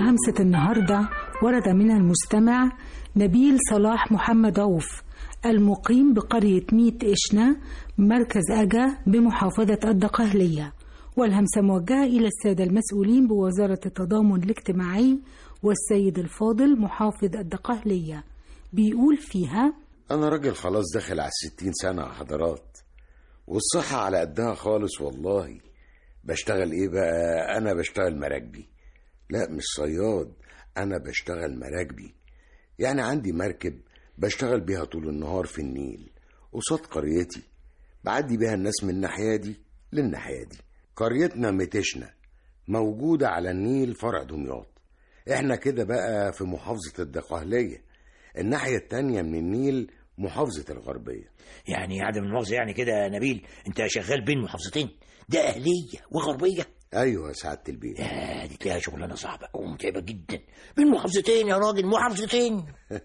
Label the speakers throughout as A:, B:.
A: همسة النهاردة ورد منها المستمع نبيل صلاح محمد عوف المقيم بقرية ميت إشنا مركز أجا بمحافظة الدقهلية والهمسة موجهة إلى السادة المسؤولين بوزارة التضامن الاجتماعي والسيد الفاضل محافظ الدقهلية بيقول فيها
B: أنا راجل خلاص داخل على الستين سنة يا حضرات والصحة على قدها خالص والله بشتغل إيه بقى أنا بشتغل مراكبي لا مش صياد أنا بشتغل مراكبي يعني عندي مركب بشتغل بيها طول النهار في النيل قصاد قريتي بعدي بيها الناس من الناحية دي للناحية دي قريتنا متشنا موجودة على النيل فرع دمياط احنا كده بقى في محافظة الدقهلية الناحية التانية من النيل محافظة الغربية
C: يعني عدم المؤاخذة يعني كده يا نبيل انت شغال بين محافظتين ده أهلية وغربية
B: أيوة يا سعادة البيت
C: يا دي تلاقيها شغلانة صعبة ومتعبة جدا بين محافظتين يا راجل محافظتين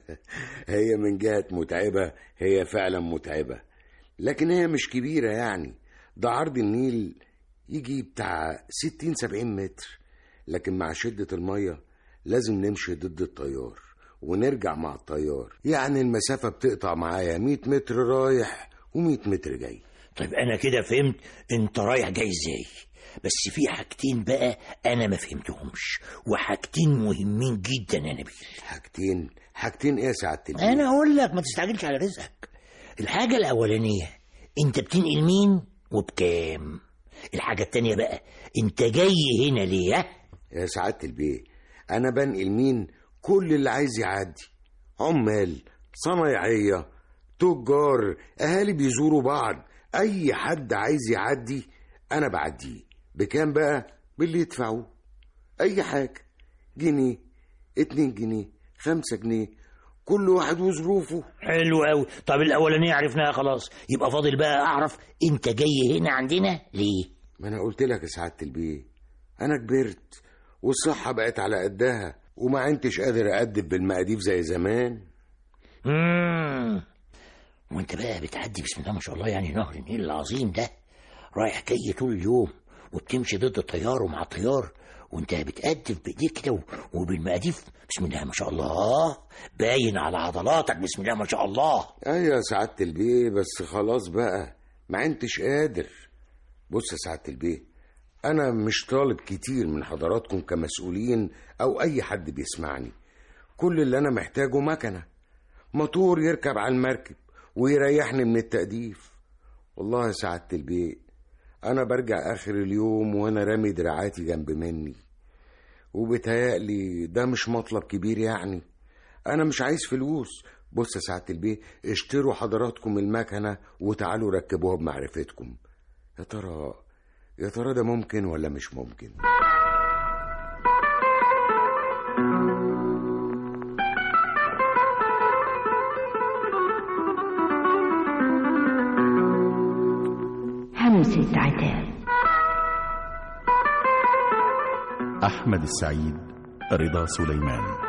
B: هي من جهة متعبة هي فعلا متعبة لكن هي مش كبيرة يعني ده عرض النيل يجي بتاع ستين سبعين متر لكن مع شدة المية لازم نمشي ضد التيار ونرجع مع التيار يعني المسافة بتقطع معايا 100 متر رايح و100 متر جاي
C: طيب أنا كده فهمت أنت رايح جاي إزاي بس في حاجتين بقى أنا ما فهمتهمش وحاجتين مهمين جدا يا نبيل
B: حاجتين حاجتين ايه يا سعادة البيت
C: أنا أقول لك ما تستعجلش على رزقك الحاجة الأولانية أنت بتنقل مين وبكام الحاجة التانية بقى أنت جاي هنا ليه ها؟
B: يا سعادة البيه أنا بنقل مين كل اللي عايز يعدي عمال صنايعية تجار أهالي بيزوروا بعض أي حد عايز يعدي أنا بعديه بكام بقى باللي يدفعوه أي حاجة جنيه اتنين جنيه خمسة جنيه كل واحد وظروفه
C: حلو قوي طب الأولانية عرفناها خلاص يبقى فاضل بقى أعرف أنت جاي هنا عندنا ليه
B: ما أنا قلت لك يا سعادة البيه أنا كبرت والصحة بقت على قدها وما عدتش قادر أأدب بالمقاديف زي زمان
C: مم. وانت بقى بتعدي بسم الله ما شاء الله يعني نهر النيل العظيم ده رايح جاي طول اليوم وبتمشي ضد التيار ومع التيار وانت بتقدف بايديك كده و- وبالمقاديف بسم الله ما شاء الله باين على عضلاتك بسم الله ما شاء الله
B: أيوة يا سعادة البيه بس خلاص بقى ما عدتش قادر بص يا سعادة البيه أنا مش طالب كتير من حضراتكم كمسؤولين أو أي حد بيسمعني كل اللي أنا محتاجه مكنة موتور يركب على المركب ويريحني من التأديف والله يا سعادة البيه أنا برجع آخر اليوم وأنا رامي دراعاتي جنب مني وبتهيألي ده مش مطلب كبير يعني أنا مش عايز فلوس بص يا سعادة البيه اشتروا حضراتكم المكنة وتعالوا ركبوها بمعرفتكم يا ترى يا ترى ده ممكن ولا مش ممكن
D: همسة عتاب
E: أحمد السعيد رضا سليمان